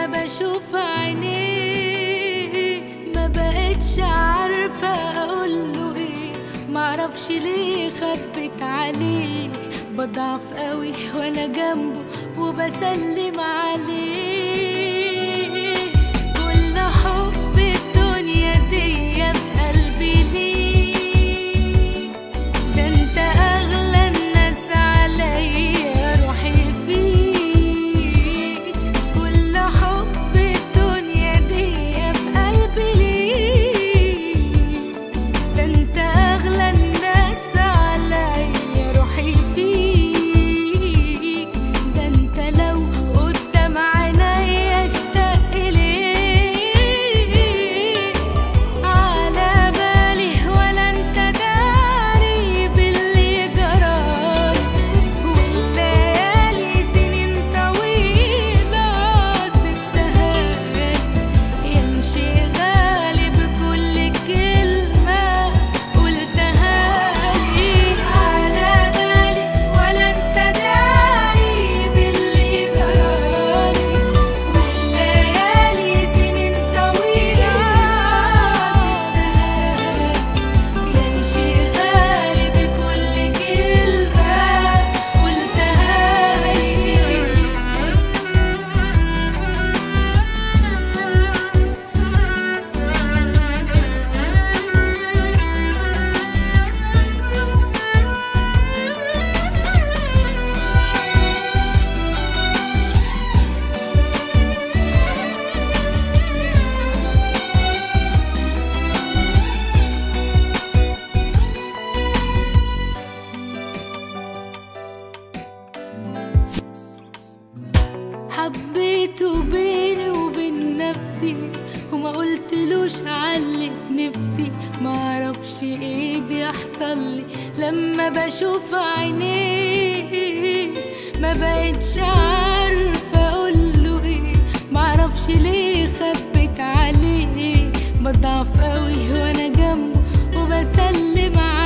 بشوف عينيه ما بقتش عارفة اقوله ايه معرفش ليه خبت عليه بضعف قوي وانا جنبه وبسلم عليه كل حب الدنيا دي في قلبي ليه ده انت اغلى الناس عليا روحي فيك كل حب الدنيا دي في قلبي ليك ده انت اغلى الناس عليا روحي فيك ده انت لو قدام عينيا اشتاق اليك على بالي ولا انت داري باللي جرالي والليالي سنين طويلة سبتها يا انشغالي بكل كلمة قلتها لي على بالي ولا انت داري باللي جرالي والليالي سنين طويلة سبتها يا انشغالي بكل كلمة قلتها لي حبيته بيني وبين نفسي وما قلتلوش علي في نفسي ما اعرفش ايه بيحصل لي لما بشوف عينيه ما بقتش عارفه اقوله ايه ما اعرفش ليه خبت عليه بضعف قوي وانا جنبه وبسلم عليه